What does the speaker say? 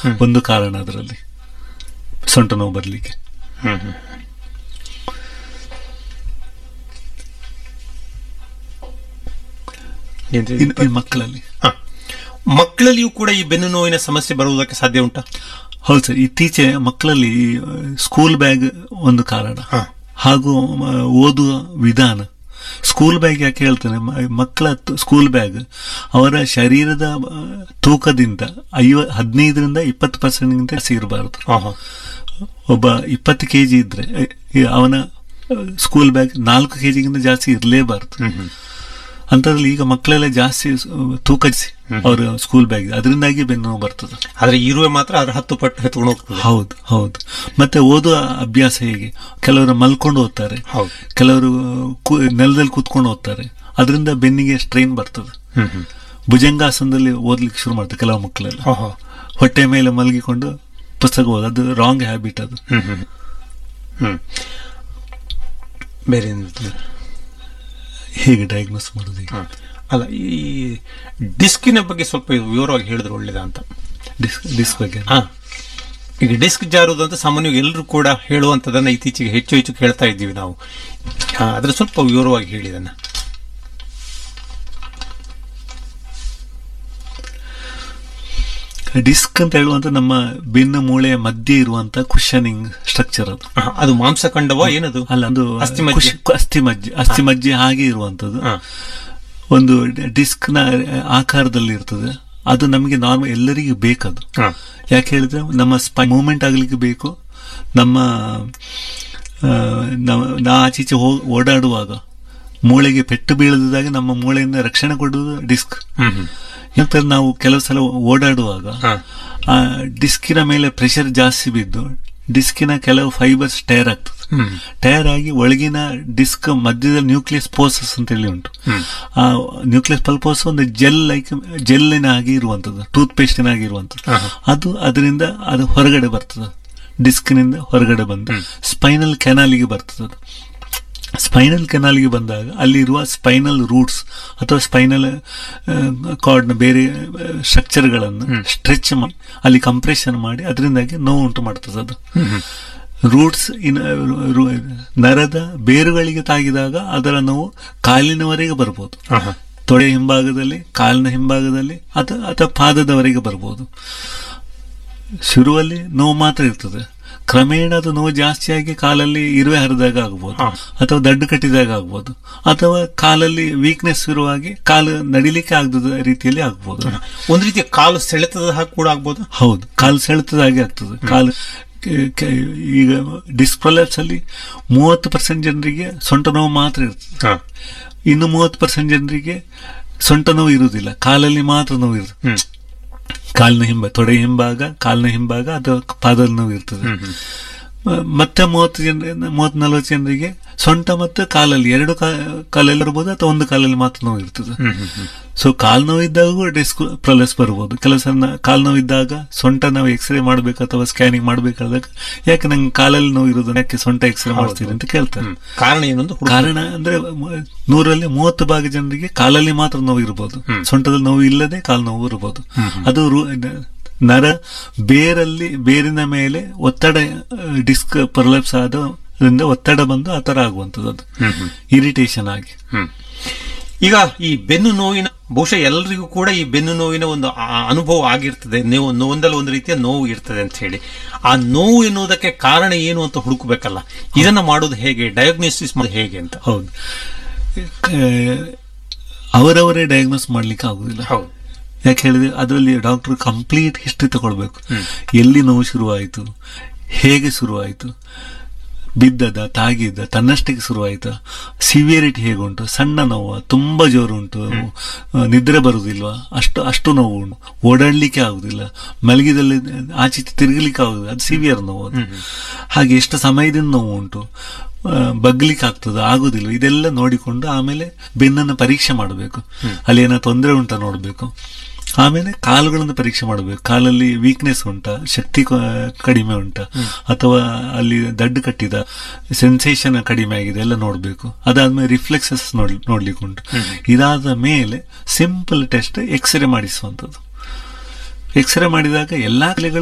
ಒಂದು ಕಾರಣ ಅದರಲ್ಲಿ ಸೊಂಟ ನೋವು ಬರಲಿಕ್ಕೆ ಹ್ಮ್ ಹ್ಮ್. ಏನ್ರಿ? ಇನ್ನು ಮಕ್ಕಳಲ್ಲಿ ಹ. ಮಕ್ಕಳಲ್ಲಿಯೂ ಕೂಡ ಈ ಬೆನ್ನು ನೋವಿನ ಸಮಸ್ಯೆ ಬರುವುದಕ್ಕೆ ಸಾಧ್ಯ ಉಂಟಾ ಹೌದು ಸರ್ ಇತ್ತೀಚೆ ಮಕ್ಕಳಲ್ಲಿ ಸ್ಕೂಲ್ ಬ್ಯಾಗ್ ಒಂದು ಕಾರಣ ಹ. ಹಾಗೂ ಮ, ಓದುವ ವಿಧಾನ ಸ್ಕೂಲ್ ಬ್ಯಾಗ್ ಯಾಕೆ ಹೇಳ್ತೇನೆ ಮ- ಮಕ್ಕಳ ತು- ಸ್ಕೂಲ್ ಬ್ಯಾಗ್ ಅವರ ಶರೀರದ ಆ, ತೂಕದಿಂದ ಐವ ಹದಿನೈದರಿಂದ ಇಪ್ಪತ್ತು ಪರ್ಸೆಂಟ್ಗಿಂತ ಜಾಸ್ತಿ ಇರಬಾರದು ಆಹಾ. ಒಬ್ಬ ಇಪ್ಪತ್ತು ಕೆ ಜಿ ಇದ್ರೆ ಅ, ಈ ಅವನ ಆ, ಸ್ಕೂಲ್ ಬ್ಯಾಗ್ ನಾಲ್ಕು ಕೆ ಜಿಗಿಂತ ಜಾಸ್ತಿ ಇರಲೇಬಾರದು ಹ್ಮ್ ಹ್ಮ್. ಅಂತದ್ರಲ್ಲಿ ಈಗ ಮಕ್ಕಳೆಲ್ಲ ಜಾಸ್ತಿ ಸ್- ತೂಕಡಿಸಿ ಅವರ ಸ್ಕೂಲ್ ಬ್ಯಾಗ್ ಅದರಿಂದಾಗಿ ಬೆನ್ನು ನೋವು ಬರ್ತದೆ ಆದ್ರೆ ಇರುವೆ ಮಾತ್ರ ಅದ್ರ ಹತ್ತು ಪಟ್ಟು ಎತ್ಕೊಂಡು ಹೋಗ್ತದೆ ಹೌದು ಹೌದು ಮತ್ತೆ ಓದುವ ಅಭ್ಯಾಸ ಹೇಗೆ ಕೆಲವರು ಮಲ್ಕೊಂಡು ಓದ್ತಾರೆ ಹೌದು ಕೆಲವರು ಕು- ನೆಲದಲ್ಲಿ ಕೂತ್ಕೊಂಡು ಓದ್ತಾರೆ ಅದರಿಂದ ಬೆನ್ನಿಗೆ ಸ್ಟ್ರೈನ್ ಬರ್ತದೆ ಹ್ಮ್ ಹ್ಮ್. ಭುಜಂಗಾಸನದಲ್ಲಿ ಓದ್ಲಿಕ್ಕೆ ಶುರು ಮಾಡ್ತಾರೆ ಕೆಲವು ಮಕ್ಕಳೆಲ್ಲ ಆಹಾ. ಹೊಟ್ಟೆ ಮೇಲೆ ಮಲಗಿಕೊಂಡು ಪುಸ್ತಕ ಓದು ಅದು ರಾಂಗ್ ಹ್ಯಾಬಿಟ್ ಅದು ಹ್ಮ್ ಹ್ಮ್. ಹ್ಮ್ ಬೇರೆ ಏನು ಇರ್ತದೆ? ಹೇಗೆ ಡಯಾಗ್ನೋಸ್ ಮಾಡೋದು ಈಗ ಹ. ಅಲ್ಲ ಈ ಡಿಸ್ಕಿನ ಬಗ್ಗೆ ಸ್ವಲ್ಪ ವಿವರವಾಗಿ ಹೇಳಿದ್ರೆ ಒಳ್ಳೇದಾ ಅಂತ ಡಿಸ್ಕ್ ಡಿಸ್ಕ್ ಬಗ್ಗೆ ಹಾ ಈಗ ಡಿಸ್ಕ್ ಜಾರುವುದು ಅಂತ ಸಾಮಾನ್ಯವಾಗಿ ಎಲ್ಲರೂ ಕೂಡ ಹೇಳುವಂತದನ್ನ ಇತ್ತೀಚೆಗೆ ಹೆಚ್ಚು ಹೆಚ್ಚು ಕೇಳ್ತಾ ಇದ್ದೀವಿ ನಾವು ಹಾ, ಅದ್ರ ಸ್ವಲ್ಪ ವಿವರವಾಗಿ ಹೇಳಿದನ್ನ ಡಿಸ್ಕ್ ಅಂತ ಹೇಳುವಂತ ನಮ್ಮ ಬೆನ್ನು ಮೂಳೆಯ ಮಧ್ಯೆ ಇರುವಂತ ಕುಶನಿಂಗ್ ಸ್ಟ್ರಕ್ಚರ್ ಅದು ಹಾ, ಅದು ಮಾಂಸಖಂಡವ ಏನದು ಅಲ್ಲ ಅದು ಅಸ್ಥಿಮಜ್ಜೆ. ಕುಶ್- ಅಸ್ಥಿಮಜ್ಜೆ ಅಸ್ಥಿಮಜ್ಜೆ ಹಾಗೆ ಇರುವಂತದ್ದು ಹಾ. ಒಂದು ಡಿಸ್ಕ್ ನ ಆಕಾರದಲ್ಲಿ ಇರ್ತದೆ ಅದು ನಮಗೆ ನಾರ್ಮಲ್ ಎಲ್ಲರಿಗೂ ಬೇಕದು ಹಾ. ಯಾಕೆ ಹೇಳಿದ್ರೆ ನಮ್ಮ ಸ್ಪೈ ಮೂವ್ಮೆಂಟ್ ಆಗ್ಲಿಕ್ಕೆ ಬೇಕು ನಮ್ಮ ಆ, ನಾವು ನಾ ಆಚೀಚೆ ಹೋಗಿ ಓಡಾಡುವಾಗ ಮೂಳೆಗೆ ಪೆಟ್ಟು ಬೀಳದಿದ್ದಾಗ ನಮ್ಮ ಮೂಳೆಯಿಂದ ರಕ್ಷಣೆ ಕೊಡುವುದು ಡಿಸ್ಕ್ ಹ್ಮ್ ಹ್ಮ್. ಯಾಕಂದ್ರೆ ನಾವು ಕೆಲವು ಸಲ ಓಡಾಡುವಾಗ ಹಾ. ಆ ಡಿಸ್ಕಿನ ಮೇಲೆ ಪ್ರೆಷರ್ ಜಾಸ್ತಿ ಬಿದ್ದು ಡಿಸ್ಕಿನ ಕೆಲವು ಫೈಬರ್ಸ್ ಟೈರ್ ಆಗ್ತದೆ ಹ್ಮ್. ಟೈರ್ ಆಗಿ ಒಳಗಿನ ಡಿಸ್ಕ್ ಮಧ್ಯದಲ್ಲಿ ನ್ಯೂಕ್ಲಿಯಸ್ ಪೋಸಸ್ ಅಂತ ಹೇಳಿ ಉಂಟು ಆ ನ್ಯೂಕ್ಲಿಯಸ್ ಪಲ್ಪೋಸ್ ಒಂದು ಜೆಲ್ ಲೈಕ್ ಜೆಲ್ಲಿನ ಆಗಿ ಇರುವಂತದ್ದು ಟೂತ್ ಪೇಸ್ಟಿನ ಆಗಿ ಇರುವಂತದ್ದು ಆಹಾ. ಅದು ಅದರಿಂದ ಅದು ಹೊರಗಡೆ ಬರ್ತದೆ ಡಿಸ್ಕ್ನಿಂದ ಹೊರಗಡೆ ಬಂದು ಸ್ಪೈನಲ್ ಕೆನಾಲಿಗೆ ಬರ್ತದೆ ಅದು ಸ್ಪೈನಲ್ ಕೆನಾಲ್ಗೆ ಬಂದಾಗ ಅಲ್ಲಿರುವ ಸ್ಪೈನಲ್ ರೂಟ್ಸ್ ಅಥವಾ ಸ್ಪೈನಲ್ ಕಾರ್ಡ್ನ ಬೇರೆ ಸ್ಟ್ರಕ್ಚರ್ಗಳನ್ನು ಸ್ಟ್ರೆಚ್ ಮಾಡಿ ಅಲ್ಲಿ ಕಂಪ್ರೆಷನ್ ಮಾಡಿ ಅದರಿಂದಾಗಿ ನೋವು ಉಂಟು ಮಾಡ್ತದೆ ಅದು ರೂಟ್ಸ್ ಇನ್ ರು- ನರದ ಬೇರುಗಳಿಗೆ ತಾಗಿದಾಗ ಅದರ ನೋವು ಕಾಲಿನವರೆಗೆ ಬರ್ಬೋದು ಆಹಾ. ತೊಡೆ ಹಿಂಭಾಗದಲ್ಲಿ ಕಾಲಿನ ಹಿಂಭಾಗದಲ್ಲಿ ಅಥವಾ ಅಥವಾ ಪಾದದವರೆಗೆ ಬರ್ಬೋದು ಶುರುವಲ್ಲಿ ನೋವು ಮಾತ್ರ ಇರ್ತದೆ ಕ್ರಮೇಣ ಅದು ನೋವು ಜಾಸ್ತಿಯಾಗಿ ಕಾಲಲ್ಲಿ ಇರುವೆ ಹರಿದಾಗ ಆಗ್ಬೋದು ಹಾ. ಅಥವಾ ದಡ್ಡು ಕಟ್ಟಿದಾಗ ಆಗ್ಬೋದು ಅಥವಾ ಕಾಲಲ್ಲಿ ವೀಕ್ನೆಸ್ ಶುರುವಾಗಿ ಕಾಲು ನಡಿಲಿಕ್ಕೆ ಆಗದ ರೀತಿಯಲ್ಲಿ ಆಗ್ಬೋದು ಒಂದ್ ರೀತಿಯ ಕಾಲು ಸೆಳೆತದ ಹಾಗೆ ಕೂಡ ಆಗ್ಬೋದು ಹೌದು ಕಾಲು ಸೆಳೆತದಾಗೆ ಆಗ್ತದೆ ಕಾಲು ಕೆ- ಕೆ- ಈಗ ಡಿಸ್ಪ್ರೊಲೆಪ್ಸ್ ಅಲ್ಲಿ ಮೂವತ್ತು ಪರ್ಸೆಂಟ್ ಜನರಿಗೆ ಸೊಂಟ ನೋವು ಮಾತ್ರ ಇರ್ತದೆ ಹಾ. ಇನ್ನು ಮೂವತ್ತು ಪರ್ಸೆಂಟ್ ಜನರಿಗೆ ಸೊಂಟ ನೋವು ಇರುವುದಿಲ್ಲ ಕಾಲಲ್ಲಿ ಮಾತ್ರ ನೋವು ಇರ್ತದೆ ಹ್ಮ್. ಕಾಲಿನ ಹಿಂಭಾಗ ತೊಡೆ ಹಿಂಭಾಗ ಕಾಲಿನ ಹಿಂಭಾಗ ಅಥವಾ ಪಾದದ ನೋವು ಇರ್ತದೆ ಮ- ಮತ್ತೆ ಮೂವತ್ತು ಜನ ಮೂವತ್ ನಲವತ್ತು ಜನರಿಗೆ ಸೊಂಟ ಮತ್ತು ಕಾಲಲ್ಲಿ ಎರಡು ಕಾ- ಕಾಲಲ್ಲಿ ಇರ್ಬೋದು ಅಥವಾ ಒಂದು ಕಾಲಲ್ಲಿ ಮಾತ್ರ ನೋವು ಇರ್ತದೆ ಸೊ ಕಾಲು ನೋವು ಇದ್ದಾಗ ಡಿಸ್ಕ್ ಪ್ರೊಲೆಸ್ ಬರ್ಬೋದು ಕೆಲವು ಸಲ ಕಾಲು ನೋವು ಇದ್ದಾಗ ಸೊಂಟ ನಾವು ಎಕ್ಸ್ರೇ ಮಾಡ್ಬೇಕು ಅಥವಾ ಸ್ಕ್ಯಾನಿಂಗ್ ಮಾಡ್ಬೇಕಾದಾಗ ಯಾಕೆ ನಂಗೆ ಕಾಲಲ್ಲಿ ನೋವು ಇರೋದು ಯಾಕೆ ಸೊಂಟ ಎಕ್ಸ್ರೇ ಮಾಡ್ತೀರಿ ಅಂತ ಕೇಳ್ತಾರೆ ಹ್ಮ್. ಕಾರಣ ಏನೊಂದು ಹುಡುಕ ಕಾರಣ ಅಂದ್ರೆ ಮ- ನೂರಲ್ಲಿ ಮೂವತ್ತು ಭಾಗ ಜನರಿಗೆ ಕಾಲಲ್ಲಿ ಮಾತ್ರ ನೋವು ಇರಬಹುದು ಸೊಂಟದಲ್ಲಿ ನೋವು ಇಲ್ಲದೆ ಕಾಲು ನೋವು ಇರಬಹುದು ಅದು ರು- ನ- ನರ ಬೇರಲ್ಲಿ ಬೇರಿನ ಮೇಲೆ ಒತ್ತಡ ಡಿಸ್ಕ್ ಪ್ರೊಲೆಪ್ಸ್ ಆದ್ರಿಂದ ಒತ್ತಡ ಬಂದು ಆ ತರ ಆಗುವಂತದ್ದು ಅದು ಇರಿಟೇಷನ್ ಆಗಿ ಹ್ಮ್. ಈಗ ಈ ಬೆನ್ನು ನೋವಿನ ಬಹುಶಃ ಎಲ್ಲರಿಗೂ ಕೂಡ ಈ ಬೆನ್ನು ನೋವಿನ ಒಂದು ಆ- ಅನುಭವ ಆಗಿರ್ತದೆ ನೀವು ಒಂದಲ್ಲ ಒಂದು ರೀತಿಯ ನೋವು ಇರ್ತದೆ ಅಂತ ಹೇಳಿ ಆ ನೋವು ಎನ್ನುವುದಕ್ಕೆ ಕಾರಣ ಏನು ಅಂತ ಹುಡುಕಬೇಕಲ್ಲ ಇದನ್ನ ಮಾಡೋದು ಹೇಗೆ ಡಯಾಗ್ನೋಸಿಸ್ ಮಾಡೋದು ಹೇಗೆ ಅಂತ ಹೌದು ಕ- ಅವರವರೇ ಡಯಾಗ್ನೋಸ್ ಮಾಡ್ಲಿಕ್ಕೆ ಆಗುದಿಲ್ಲ ಹೌದು ಯಾಕೆ ಹೇಳಿದ್ರೆ ಅದರಲ್ಲಿ ಡಾಕ್ಟರ್ ಕಂಪ್ಲೀಟ್ ಹಿಸ್ಟ್ರಿ ತಗೊಳ್ಬೇಕು ಎಲ್ಲಿ ನೋವು ಶುರುವಾಯಿತು ಹೇಗೆ ಶುರುವಾಯಿತು ಬಿದ್ದದ ತಾಗಿದ್ದ ತನ್ನಷ್ಟಕ್ಕೆ ಶುರುವಾಯಿತಾ ಸಿವಿಯರಿಟಿ ಹೇಗುಂಟು ಸಣ್ಣ ನೋವು ತುಂಬಾ ಜೋರು ಉಂಟು ಆ, ನಿದ್ರೆ ಬರುವುದಿಲ್ವಾ ಅಷ್ಟು ಅಷ್ಟು ನೋವು ಉಂಟು ಓಡಾಡ್ಲಿಕ್ಕೆ ಆಗುದಿಲ್ಲ ಮಲಗಿದಲ್ಲಿ ಆಚೆ ಈಚೆ ತಿರುಗಲಿಕ್ಕೆ ಆಗುದಿಲ್ಲ ಅದು ಸಿವಿಯರ್ ನೋವು ಅದು ಹಾಗೆ ಎಷ್ಟು ಸಮಯದಿಂದ ನೋವು ಉಂಟು ಆ, ಬಗ್ಲಿಕ್ಕೆ ಆಗ್ತದ ಆಗುದಿಲ್ಲ ಇದೆಲ್ಲ ನೋಡಿಕೊಂಡು ಆಮೇಲೆ ಬೆನ್ನನ್ನು ಪರೀಕ್ಷೆ ಮಾಡಬೇಕು ಅಲ್ಲಿ ಏನೋ ತೊಂದರೆ ಉಂಟಾ ನೋಡಬೇಕು ಆಮೇಲೆ ಕಾಲುಗಳನ್ನು ಪರೀಕ್ಷೆ ಮಾಡಬೇಕು ಕಾಲಲ್ಲಿ ವೀಕ್ನೆಸ್ ಉಂಟಾ ಶಕ್ತಿ ಕ- ಕಡಿಮೆ ಉಂಟಾ ಅಥವಾ ಅಲ್ಲಿ ದಡ್ಡು ಕಟ್ಟಿದ ಸೆನ್ಸೇಷನ್ ಕಡಿಮೆ ಆಗಿದೆ ಎಲ್ಲ ನೋಡಬೇಕು ಅದಾದ್ಮೇಲೆ ರಿಫ್ಲೆಕ್ಸಸ್ ನೋಡ್ ನೋಡ್ಲಿಕ್ಕೆ ಉಂಟು ಇದಾದ ಮೇಲೆ ಸಿಂಪಲ್ ಟೆಸ್ಟ್ ಎಕ್ಸ್ರೇ ಮಾಡಿಸುವಂಥದ್ದು ಎಕ್ಸ್ರೇ ಮಾಡಿದಾಗ ಎಲ್ಲಾ ಕಲೆಗಳು